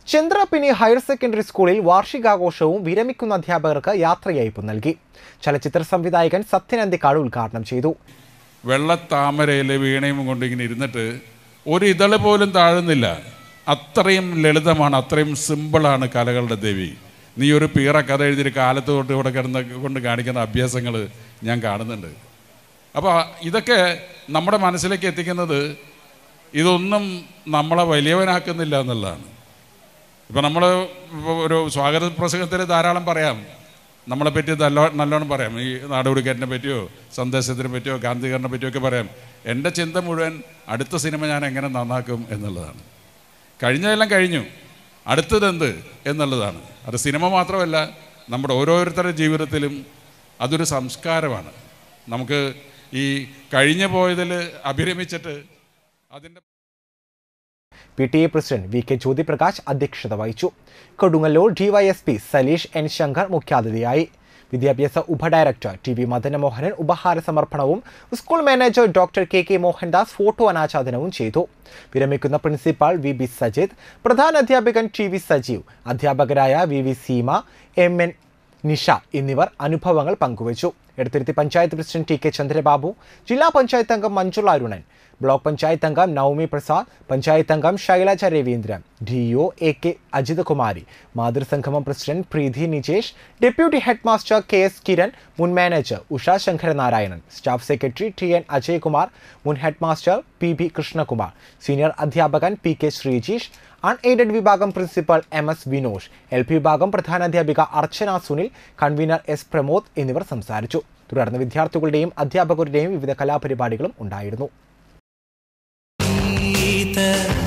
ചന്ദ്രപിനി higher secondary സ്കൂളിൽ വാർഷികാഘോഷവും വിരമിക്കുന്ന അധ്യാപകർക്ക് യാത്രയയപ്പ് നൽകി ചലച്ചിത്ര സംവിധായകൻ സത്യൻ അന്തിക്കാട് ഉദ്ഘാടനം ചെയ്തു വെള്ളത്താമരയിൽ വീണയും കൊണ്ട് ഇങ്ങനെ ഇരുന്നിട്ട് ഒരു ഇതള് പോലും താഴുന്നില്ല അത്രയും ലളിതമാണ് അത്രയും സിമ്പിളാണ് കലകളുടെ ദേവി നീ ഒരു പീറ കഥ എഴുതിയൊരു കാലത്ത് തൊട്ട് ഇവിടെ കിടന്ന് കൊണ്ട് കാണിക്കുന്ന അഭ്യാസങ്ങൾ ഞാൻ കാണുന്നുണ്ട് അപ്പോൾ ഇതൊക്കെ നമ്മുടെ മനസ്സിലേക്ക് എത്തിക്കുന്നത് ഇതൊന്നും നമ്മളെ വലിയവനാക്കുന്നില്ല എന്നുള്ളതാണ് ഇപ്പം നമ്മൾ ഒരു സ്വാഗത പ്രസംഗത്തിൽ ധാരാളം പറയാം നമ്മളെ പറ്റി നല്ല നല്ലോണം പറയാം ഈ നാടോടിക്കാരനെ പറ്റിയോ സന്ദേശത്തിനെ പറ്റിയോ ഗാന്ധികാരനെ പറ്റിയോ ഒക്കെ പറയാം എൻ്റെ ചിന്ത മുഴുവൻ അടുത്ത സിനിമ ഞാൻ എങ്ങനെ നന്നാക്കും എന്നുള്ളതാണ് കഴിഞ്ഞതെല്ലാം കഴിഞ്ഞു അടുത്തതെന്ത് എന്നുള്ളതാണ് അത് സിനിമ മാത്രമല്ല നമ്മുടെ ഓരോരുത്തരുടെ ജീവിതത്തിലും അതൊരു സംസ്കാരമാണ് നമുക്ക് ഈ കഴിഞ്ഞു പോയതിൽ അഭിരമിച്ചിട്ട് അതിൻ്റെ P T A president V K Jyothiprakash അധ്യക്ഷത വഹിച്ചു കൊടുങ്ങല്ലൂർ ഡിവൈഎസ്പി സലീഷ് എൻ ശങ്കർ മുഖ്യാതിഥിയായി വിദ്യാഭ്യാസ ഉപഡയറക്ടർ ടി വി മദനമോഹനൻ ഉപഹാര സമർപ്പണവും school manager doctor K K Mohandas photo അനാച്ഛാദനവും ചെയ്തു വിരമിക്കുന്ന പ്രിൻസിപ്പാൾ വി ബി സജിത് പ്രധാന അധ്യാപകൻ ടി വി സജീവ് അധ്യാപകരായ V V Seema M N Nisha എന്നിവർ അനുഭവങ്ങൾ പങ്കുവച്ചു Edathiruthy panchayat president T K Chandrababu ജില്ലാ പഞ്ചായത്ത് അംഗം മഞ്ജുള അരുണൻ ബ്ലോക്ക് പഞ്ചായത്ത് അംഗം നവമി പ്രസാദ് പഞ്ചായത്ത് അംഗം Shailaja Raveendran D O A K Ajith Kumari മാതൃസംഗമം president Preethi Nijesh deputy head master K S Kiran മുൻ manager Usha Sankaranarayanan staff secretary T N Ajaykumar മുൻ head master P B Krishnakumar senior അധ്യാപകൻ P K Sreejish un aided വിഭാഗം principal M S Vinosh L P വിഭാഗം പ്രധാനാധ്യാപിക അർച്ചന സുനിൽ കൺവീനർ എസ് പ്രമോദ് എന്നിവർ സംസാരിച്ചു തുടർന്ന് വിദ്യാർത്ഥികളുടെയും അധ്യാപകരുടെയും വിവിധ കലാപരിപാടികളും ഉണ്ടായിരുന്നു ഗീത